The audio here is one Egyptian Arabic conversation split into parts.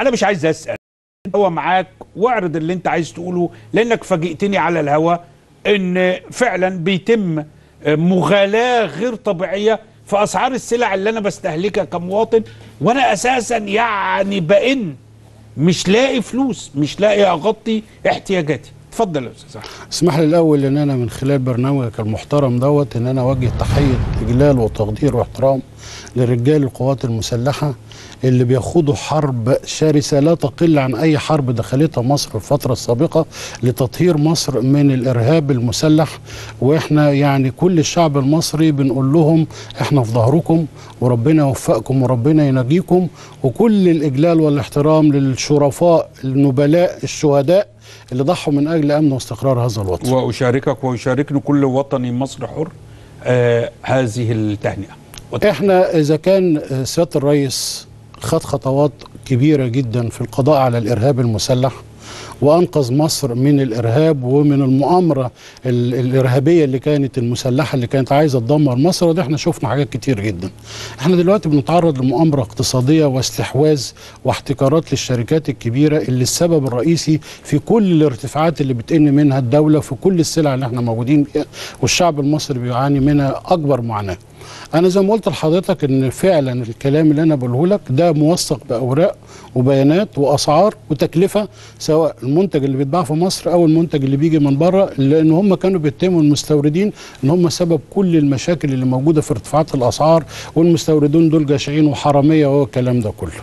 انا مش عايز اسال هو معاك واعرض اللي انت عايز تقوله لانك فاجئتني على الهوا ان فعلا بيتم مغالاه غير طبيعيه في اسعار السلع اللي انا بستهلكها كمواطن وانا اساسا يعني بئن مش لاقي فلوس مش لاقي اغطي احتياجاتي اتفضل يا استاذ احمد اسمح لي الاول ان انا من خلال برنامجك المحترم دوت ان انا اوجه تحيه اجلال وتقدير واحترام لرجال القوات المسلحه اللي بيخوضوا حرب شرسه لا تقل عن اي حرب دخلتها مصر في الفتره السابقه لتطهير مصر من الارهاب المسلح واحنا يعني كل الشعب المصري بنقول لهم احنا في ظهركم وربنا يوفقكم وربنا ينجيكم وكل الاجلال والاحترام للشرفاء النبلاء الشهداء اللي ضحوا من اجل امن واستقرار هذا الوطن واشاركك ويشاركني كل وطني مصري حر آه هذه التهنئه احنا اذا كان سياده الرئيس خد خطوات كبيره جدا في القضاء على الارهاب المسلح وانقذ مصر من الارهاب ومن المؤامره ال- الارهابيه اللي كانت المسلحه اللي كانت عايزه تدمر مصر وده احنا شفنا حاجات كتير جدا. احنا دلوقتي بنتعرض لمؤامره اقتصاديه واستحواذ واحتكارات للشركات الكبيره اللي السبب الرئيسي في كل الارتفاعات اللي بتئن منها الدوله في كل السلع اللي احنا موجودين فيها والشعب المصري بيعاني منها اكبر معاناه. انا زي ما قلت لحضرتك ان فعلا الكلام اللي انا بقوله لك ده موثق باوراق وبيانات واسعار وتكلفه سواء المنتج اللي بيتباع في مصر او المنتج اللي بيجي من بره لان هم كانوا بيتهموا المستوردين ان هم سبب كل المشاكل اللي موجوده في ارتفاعات الاسعار والمستوردون دول جشعين وحراميه وهو الكلام ده كله.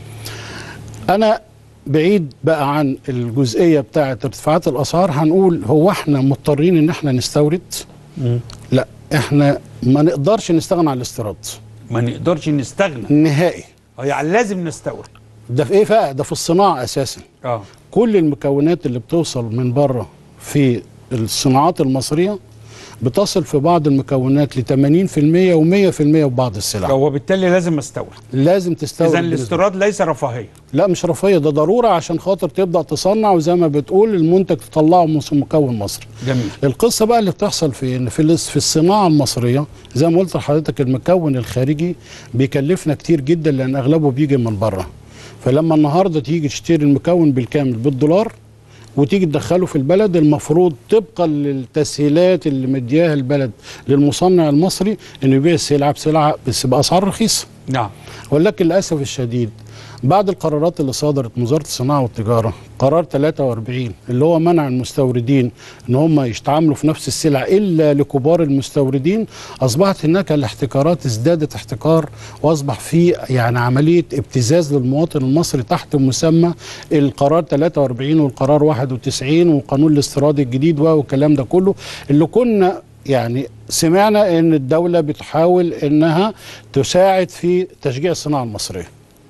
انا بعيد بقى عن الجزئيه بتاعه ارتفاعات الاسعار هنقول هو احنا مضطرين ان احنا نستورد؟ لا احنا ما نقدرش نستغنى عن الاستيراد ما نقدرش نستغنى نهائي آه، يعني لازم نستورد ده في ايه بقى ده في الصناعه اساسا اه كل المكونات اللي بتوصل من بره في الصناعات المصريه بتصل في بعض المكونات ل 80% و100% في بعض السلع وبالتالي لازم استورد لازم تستورد اذا بنسبة- الاستيراد ليس رفاهيه لا مش رفاهيه ده ضروره عشان خاطر تبدا تصنع وزي ما بتقول المنتج تطلعه مص- مكون مصري جميل القصه بقى اللي بتحصل في إن في الاس- في الصناعه المصريه زي ما قلت لحضرتك المكون الخارجي بيكلفنا كتير جدا لان اغلبه بيجي من بره فلما النهارده تيجي تشتري المكون بالكامل بالدولار وتيجي تدخله في البلد المفروض طبقا للتسهيلات اللي مدياها البلد للمصنع المصري انه يبيع السلعه بسلعه بس باسعار رخيصه نعم ولكن للاسف الشديد بعد القرارات اللي صدرت من وزاره الصناعه والتجاره قرار 43 اللي هو منع المستوردين ان هم يتعاملوا في نفس السلع الا لكبار المستوردين اصبحت هناك الاحتكارات ازدادت احتكار واصبح في يعني عمليه ابتزاز للمواطن المصري تحت مسمى القرار 43 والقرار 91 وقانون الاستيراد الجديد والكلام ده كله اللي كنا يعني سمعنا ان الدوله بتحاول انها تساعد في تشجيع الصناعه المصريه.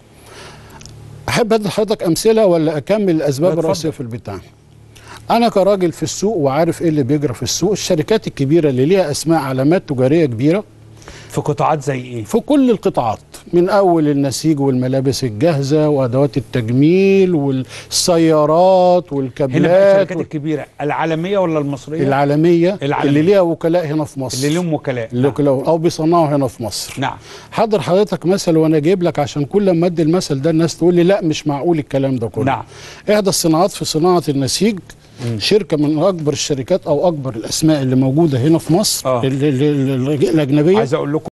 احب ادي لحضرتك امثله ولا اكمل الاسباب اتفضل. الرئيسيه في البتاع. انا كراجل في السوق وعارف ايه اللي بيجرى في السوق الشركات الكبيره اللي ليها اسماء علامات تجاريه كبيره في قطاعات زي ايه في كل القطاعات من اول النسيج والملابس الجاهزه وادوات التجميل والسيارات هنا بقى والكابلات الشركات الكبيره العالميه ولا المصريه العالميه العالمية. اللي ليها وكلاء هنا في مصر اللي لهم وكلاء اللي نعم. وكلاء او بيصنعوا هنا في مصر نعم حضر حضرتك مثل وانا جايب لك عشان كل ما ادي المثل ده الناس تقول لي لا مش معقول الكلام ده كله نعم. احدى الصناعات في صناعه النسيج شركه من اكبر الشركات او اكبر الاسماء اللي موجوده هنا في مصر آه. ال- ال- ال- الاجنبيه عايز اقول لكم